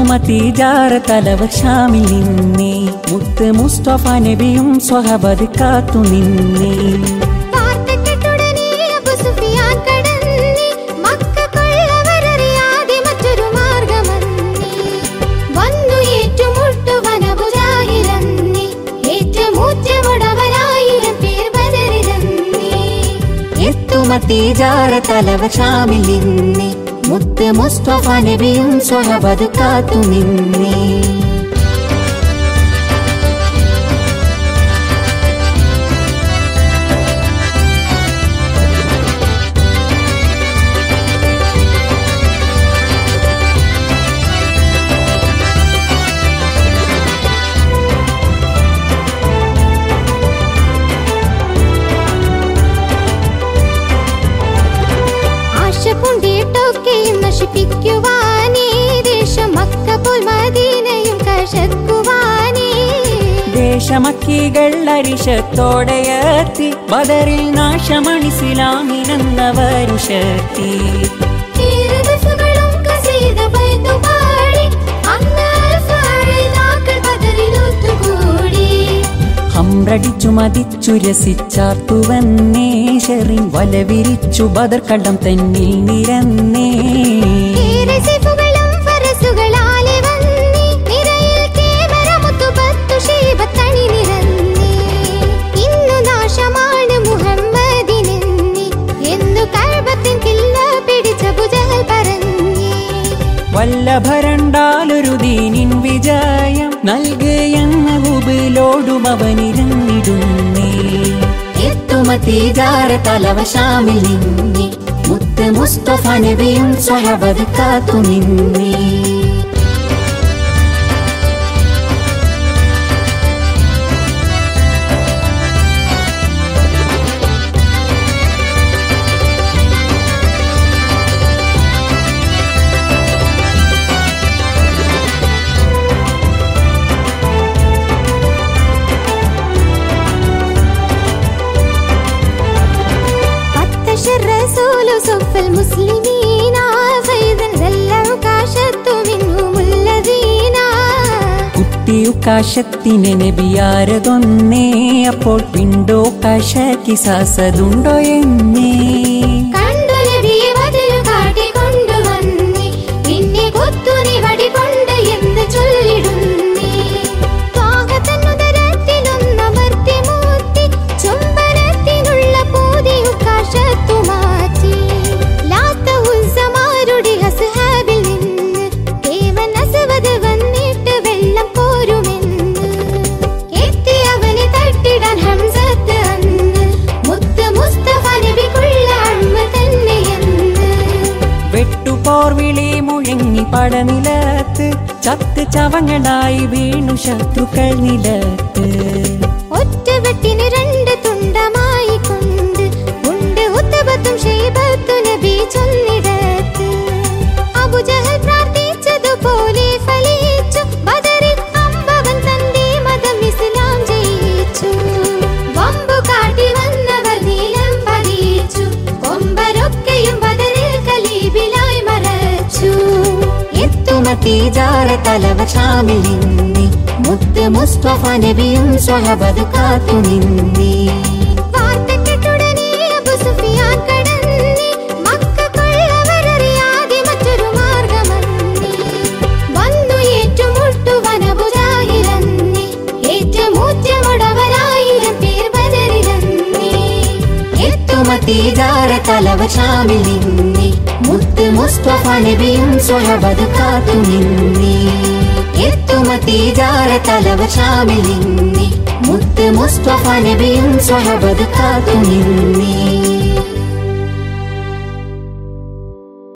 എത്തുമതി ജാറ തലവ ഷാമിൽ നിന്നേ മുത്ത് മുസ്തഫ നബിയും സ്വഹബത് കാത്തു നിന്നേ വാർത്ത കേട്ടുടനെ അബു സുഫിയാൻ കടന്നേ മക്ക കൊള്ളവരറിയാതെ മറ്റൊരു മാർഗമന്നേ വന്നു ഏറ്റുമുട്ടുവൻ അബു ജാഹിലന്നേ ഏറ്റുമുറ്റമുടവരായിരം പേർ ബദറിലന്നേ എത്തുമതി ജാറ തലവ ഷാമിൽ നിന്നേ മുത്ത് മുസ്തഫ നബിയും സ്വഹബത് കാത്തു നിന്നേ ആശ കൊണ്ടിട്ടൊക്കെയും നശിപ്പിക്കുവാനേ ദേശം മക്ക പോൽ മദീനയും കശക്കുവാനേ ദേശമക്കികൾ അരിശത്തോടെ എത്തി ബദറിൽ നാശമണിസിലാമിനെന്ന വരുഷത്തി തീരദിശകളും കസീത പൈതു പാടി അന്ന് അൽഫാഴിതാക്കൾ ബദറിൽ ഒത്തുകൂടി ഹംറടിച്ചു മതിച്ചു രസിച്ചാർത്തുവന്നേ ഷെറിൻ വലവിരിച്ചു ബദർ കടം തന്നിൽ നിരന്നേ തീരസിഫുകളും ഫറസുകളാലെ വന്നേ നിരയിൽ കേവരമുത്തു പത്തു ശീബത്തണി നിരന്നേ ഇന്നു നാശമാണ് മുഹമ്മദിനെന്നേ എന്നു കൽബത്തിൻ കില്ല പിടിച്ച ഭുജകൾ പറഞ്ഞേ വല്ലഭരണ്ടാലൊരു ദീനിൻ വിജയം നൽകുയെന്ന ഹുബിലോടും അവനിരന്നിടുന്നേ എത്തുമതി ജാര തലവ ഷാമിൽ നിന്നേ മുത്ത് മുസ്തഫ നബിയും സ്വഹബത് കാത്തു നിന്നേ فتش الرسول صف المسلمين فإذا ذل عكاشة منهم الذين കുട്ടിയു കാശത്തിനെ നബിയാരതൊന്നേ അപ്പോൾ പിണ്ടോ കാശ കിസാസതുണ്ടോ എന്നേ കണ്ടു നബിയെ വതിലു കാട്ടിക്കൊണ്ടുവന്നേ നിന്നെ കൊത്തുനി വടികൊണ്ട് എന്ന് ചൊല്ലിടുന്നേ ത്വാഗതന്നുദരത്തിലൊന്നമർത്തി മൂർത്തി ചുംബനത്തിനുള്ള പൂതിയു കാശത്തു മാറ്റി ലാത്ത ഉത്സമാരുടെ ഹസ്ഹാബിൽ നിന്ന് ദേവൻ അസവത് വന്നിട്ട് വെള്ളം പോരുമെന്ന് എത്തി അവനെ തട്ടിടാൻ ഹംസത്ത് അന്ന് മുത്ത് മുസ്തഫ നബിക്കുള്ള അമ്മ തന്നെയെന്ന് വെട്ടുപോർ വിളി മുഴങ്ങി പടനിലത്ത് ചത്ത് ചവങ്ങളായി വീണു ശത്രുക്കൾ നിലത്ത് ഒറ്റവെട്ടിന് രണ്ട് തുണ്ടമായി കൊണ്ട് ഉണ്ട് ഉത്തബത്തും ഷെയ്ബത്തു നബി ചൊല്ലിടത്ത് അബുജഹൽ പ്രാർത്ഥിച്ചതുപോലെ ഫലിച്ചു ബദറിൽ അമ്പവൻ തന്റെ മതം ഇസ്ലാം ജയിച്ചു വമ്പു കാട്ടി വന്നവർ നീലം പതിച്ചു കൊമ്പരൊക്കെയും ബദറിൽ കലീബിലായി മറച്ചു എത്തുമതി ജാര തലവ ഷാമിൽ നിന്നേ മുത്ത് മുസ്തഫ നബിയും സ്വഹബത് കാത്തു നിന്നേ വാർത്ത കേട്ടുടനെ അബു സുഫിയാൻ കടന്നേ മക്ക കൊള്ളവരറിയാതെ മറ്റൊരു മാർഗമന്നേ വന്നു ഏറ്റുമുട്ടുവൻ അബു ജാഹിലന്നേ ഏറ്റുമുറ്റമുടവരായിരം പേർ ബദറിലന്നേ എത്തുമതി ജാര തലവ ഷാമിൽ നിന്നേ മുത്ത് മുസ്തഫ നബിയും സ്വഹബത് കാത്തു നിന്നേ എത്തുമതി ജാര തലവ ഷാമിൽ നിന്നേ മുത്ത് മുസ്തഫ നബിയും സ്വഹബത് കാത്തു നിന്നേ